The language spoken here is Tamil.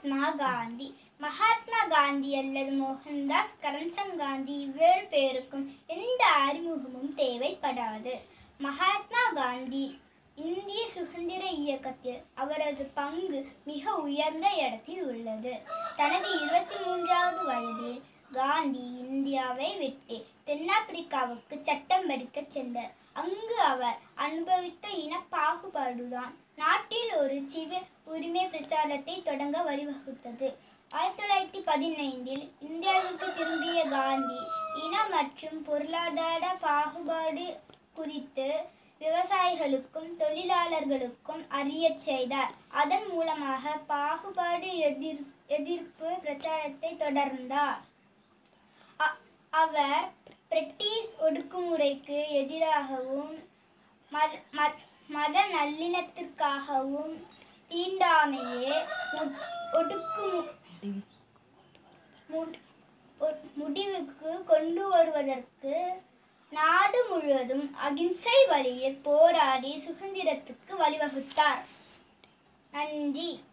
மகாத்மா காந்தி மகாத்மா காந்தி அல்லது மோகன்தாஸ் கரம்சந்த் காந்தி இவ்வேறு பேருக்கும் எந்த அறிமுகமும் தேவைப்படாது மகாத்மா காந்தி இந்திய சுதந்திர இயக்கத்தில் அவரது பங்கு மிக உயர்ந்த இடத்தில் உள்ளது தனது இருபத்தி மூன்றாவது வயதில் காந்தி இந்தியாவை விட்டு தென்னாப்பிரிக்காவுக்கு சட்டம் படிக்கச் சென்றார் அங்கு அவர் அனுபவித்த இன பாகுபாடுதான் நாட்டில் ஒரு சிவ உரிமை பிரச்சாரத்தை தொடங்க வழிவகுத்தது ஆயிரத்தி தொள்ளாயிரத்தி பதினைந்தில் இந்தியாவிற்கு திரும்பிய காந்தி இன மற்றும் பொருளாதார பாகுபாடு குறித்து விவசாயிகளுக்கும் தொழிலாளர்களுக்கும் அறியச் செய்தார் அதன் மூலமாக பாகுபாடு எதிர் எதிர்ப்பு பிரச்சாரத்தை தொடர்ந்தார் அ- அவர் பிரிட்டிஷ் ஒடுக்குமுறைக்கு எதிராகவும் மத மத- மத நல்லிணத்திற்காகவும் தீண்டாமையே மு- ஒடுக்குமு மு- ஒ- முடிவுக்கு கொண்டு வருவதற்கு நாடு முழுவதும் அகிம்சை வழியில் போராடி சுதந்திரத்துக்கு வழிவகுத்தார் நன்றி